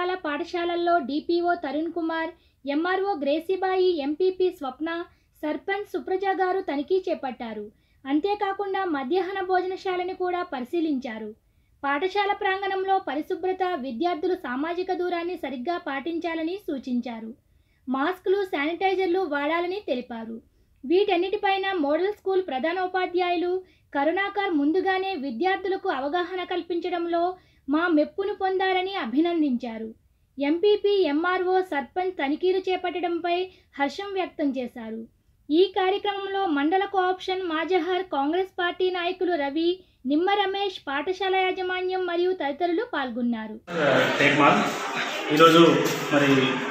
రకాల పాఠశాలల్లో DPO Tarun Kumar MRO Gracibai MPP Swapna sarpanch Supraja garu తనిఖీ చేపట్టారు అంతేకాకుండా మధ్యాహ్న భోజనశాలని కూడా పరిశీలించారు పాఠశాల ప్రాంగణంలో పరిశుభ్రత విద్యార్థులు సామాజిక దూరాన్ని సరిగ్గా పాటించాలని సూచించారు మాస్కులు శానిటైజర్లు వాడాలని తెలిపారు వీటన్నిటిపైన మోడల్ స్కూల్ ప్రధానోపాధ్యాయులు కరుణాకర్ ముందుగానే విద్యార్థులకు అవగాహన కల్పించడంలో మా మెప్పును పొందారని అభినందించారు ఎంపీపీ ఎంఆర్ఓ సర్పంచ్ తనిఖీలు చేపట్టడంపై హర్షం వ్యక్తం చేశారు ఈ కార్యక్రమంలో మండల కోఆప్షన్ మాజహర్ కాంగ్రెస్ పార్టీ నాయకులు రవి నిమ్మ రమేష్ పాఠశాల యాజమాన్యం మరియు తదితరులు పాల్గొన్నారు టేక్ మాల్ ఈరోజు మరి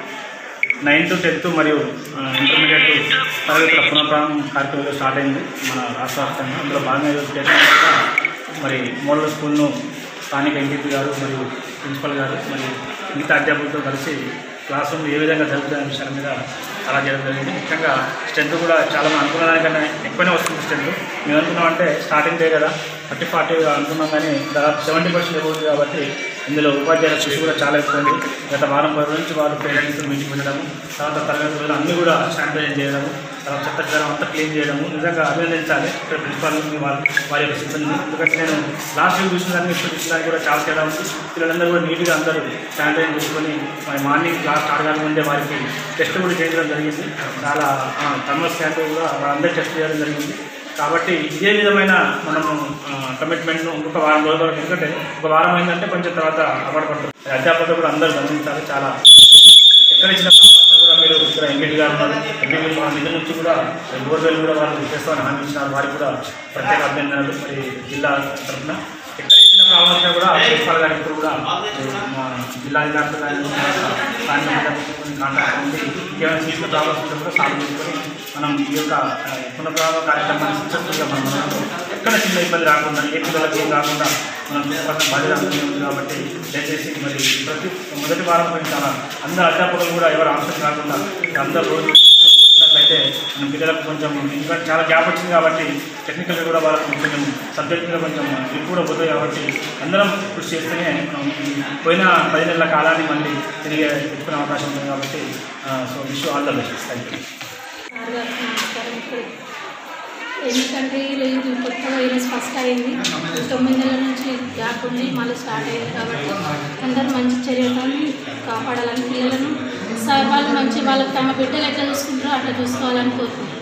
నైన్త్ టెన్త్ మరియు ఆ, ఇంటర్మీడియట్ తరగతుల పునఃప్రారంభం కార్యక్రమం స్టార్ట్ అయింది మన రాష్ట్ర వ్యాప్తంగా అందులో భాగంగా ఈరోజు టెక్ మాల్ కూడా మరి మోడల్ స్కూల్ను స్థానిక ఎంపీపీ గారు మరియు ప్రిన్సిపల్ గారు మరియు మిగతా అధ్యాపకులతో కలిసి క్లాస్ రూమ్ ఏ విధంగా జరుగుతున్న విషయాల మీద చాలా చేయడం జరిగింది ముఖ్యంగా స్ట్రెంత్ కూడా చాలా మంది అనుకున్న దానికన్నా ఎక్కువనే వస్తుంది స్ట్రెంత్ మేము అనుకున్నాం అంటే స్టార్టింగ్ డే కదా థర్టీ ఫార్టీ అనుకున్నాం కానీ దాదాపు సెవెంటీ పర్సెంట్ ఎక్కువ కాబట్టి ఇందులో ఉపాధ్యాయుల కృషి కూడా చాలా ఎక్కువ ఉంది గత వారం పది నుంచి వాళ్ళు పేరెంట్స్ మీటింగ్ పెట్టడము తర్వాత తరగతి రోజులు అన్నీ కూడా శానిటైజ్ చేయడము తర్వాత చెత్త చెదారం అంతా క్లీన్ చేయడము నిజంగా అభినందించాలి ఇక్కడ ప్రిన్సిపాల్ వారి వారి యొక్క సిబ్బంది ఎందుకంటే నేను లాస్ట్ వీక్ చూసిన దాన్ని ఇప్పుడు చూసిన దానికి కూడా చాలా తేడా ఉంది పిల్లలందరూ కూడా నీట్గా అందరూ శానిటైజ్ చేసుకొని మరి మార్నింగ్ క్లాస్ స్టార్ట్ కాకముందే వారికి టెస్ట్ కూడా చేయడం జరిగింది చాలా థర్మల్ స్కాన్ కూడా వాళ్ళందరూ టెస్ట్ చేయడం జరిగింది కాబట్టి ఇదే విధమైన మనము కమిట్మెంట్ను ఇంకొక వారం రోజుల వరకు ఎందుకంటే ఒక వారం అయిందంటే కొంచెం తర్వాత అలవాటు పడుతుంది అధ్యాపకులు కూడా అందరూ గమనించాలి చాలా ఎక్కడ ఇచ్చిన ప్రాంతాల్లో కూడా మీరు ఇక్కడ ఎంపీటీ గారు ఉన్నారు ఎంపీటీ మా నిధుల నుంచి కూడా బోర్వెల్ కూడా వాళ్ళు చేస్తామని హామీ ఇచ్చినారు వారికి కూడా ప్రత్యేక అభినందనలు మరి జిల్లా తరఫున ఎక్కడ ఇచ్చిన ప్రాబ్లం వచ్చినా కూడా ప్రిన్సిపాల్ గారు ఇప్పుడు కూడా మా జిల్లా అధికారులు కానీ స్థానిక అధికారులతో కొన్ని కాంటాక్ట్ ఉంది ఇంకేమైనా తీసుకున్న ప్రాబ్లమ్స్ ఉంటే కూడా సాల్వ్ చేసుకొని మనం ఈ యొక్క ఆ, పునఃప్రారంభ కార్యక్రమాన్ని సక్సెస్ఫుల్గా మనం మనలో ఎక్కడ చిన్న ఇబ్బంది రాకుండా ఏ పిల్లలకి ఏం కాకుండా మనం చూసుకోవాల్సిన బాధ్యత అందరికీ ఉంది కాబట్టి దయచేసి మరి ప్రతి మొదటి వారం పోయిన చాలా అందరు అధ్యాపకులు కూడా ఎవరు ఆప్షన్ కాకుండా అందరూ రోజు వచ్చినట్లయితే మన పిల్లలకు కొంచెం ఇంకా చాలా గ్యాప్ వచ్చింది కాబట్టి టెక్నికల్గా కూడా వాళ్ళకి కొంచెం సబ్జెక్ట్ మీద కొంచెం గ్రిప్ కూడా పోతుంది కాబట్టి అందరం కృషి చేస్తేనే మనం ఈ పోయిన పది నెలల కాలాన్ని మళ్ళీ తిరిగి తెచ్చుకునే అవకాశం ఉంటుంది కాబట్టి so wish all the best thank you sir గారికి నమస్కారం ఇప్పుడు ఎందుకంటే ఇది కొత్తగా ఈరోజు ఫస్ట్ అయింది తొమ్మిది నెలల నుంచి గ్యాప్ ఉంది మళ్ళీ స్టార్ట్ అయింది కాబట్టి అందరూ మంచి చర్యతో కాపాడాలని పిల్లలను సార్ వాళ్ళు మంచి వాళ్ళకి తమ బిడ్డలు ఎట్లా చూసుకుంటారో అట్లా చూసుకోవాలని కోరుకుంటున్నాను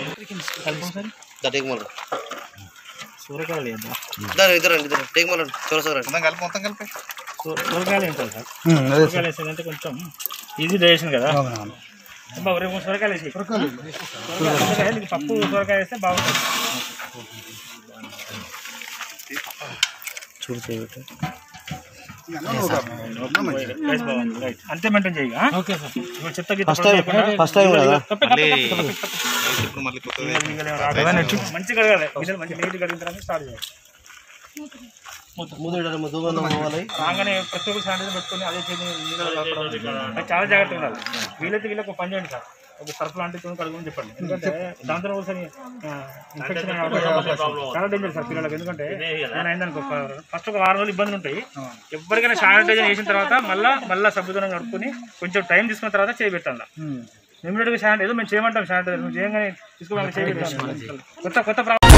దా టేక్ మాల్ సూరకాయలు ఏంటో దా ఇద్దరు రండి ఇద్దరు టేక్ మాల్ చూడ సార్ మొత్తం కలిపి మొత్తం కలిపి సూరకాయలు ఏంటో సార్ సూరకాయలు వేసేదంటే కొంచెం ఈజీ డైజెషన్ కదా అబ్బా రేపు సొరకాయలు వేసి సొరకాయ నీకు పప్పు సొరకాయ వేస్తే బాగుంటుంది చూడు చేయబెట్టు రైస్ బాగుంది రైట్ అంతే మెయింటైన్ చేయగా ఓకే సార్ ఇప్పుడు చెత్త గీత First time- first time కదా? ఇప్పుడు మళ్ళీ కొత్తది మంచిగా కడగాలి గిన్నెలు మంచి నీట్ కడిగిన తర్వాత స్టార్ట్ చేయాలి ముద్దు దుర్గంధం పోవాలి రాగానే ప్రతి ఒక్కరు శానిటైజర్ పెట్టుకొని అదే చేసి నీళ్ళలో కలపడం. అది చాలా జాగ్రత్తగా ఉండాలి వీలైతే వీళ్ళకి ఒక పని చేయండి సార్ ఒక సర్ఫ్ లాంటివి కొని కడుగుని చెప్పండి ఎందుకంటే దాంతో ఒకసారి ఇన్ఫెక్షన్ అయ్యే అవకాశం ఉంది. చాలా డేంజర్ సార్ పిల్లలకి ఎందుకంటే నేను అయిందనుకో ఫస్ట్ ఒక వారం రోజులు ఇబ్బందులు ఉంటాయి ఎవరికైనా శానిటైజర్ వేసిన తర్వాత మళ్ళీ మళ్ళీ సబ్బుదనం కడుక్కొని కొంచెం టైం తీసుకున్న తర్వాత చేయబెట్టాలి ఇమీడియట్గా శానిటైజర్ మేము చేయమంటాం శానిటైజర్ మేము చేయగానే తీసుకోవడానికి చేయబెట్టాలి కొత్త కొత్త ప్రాబ్లం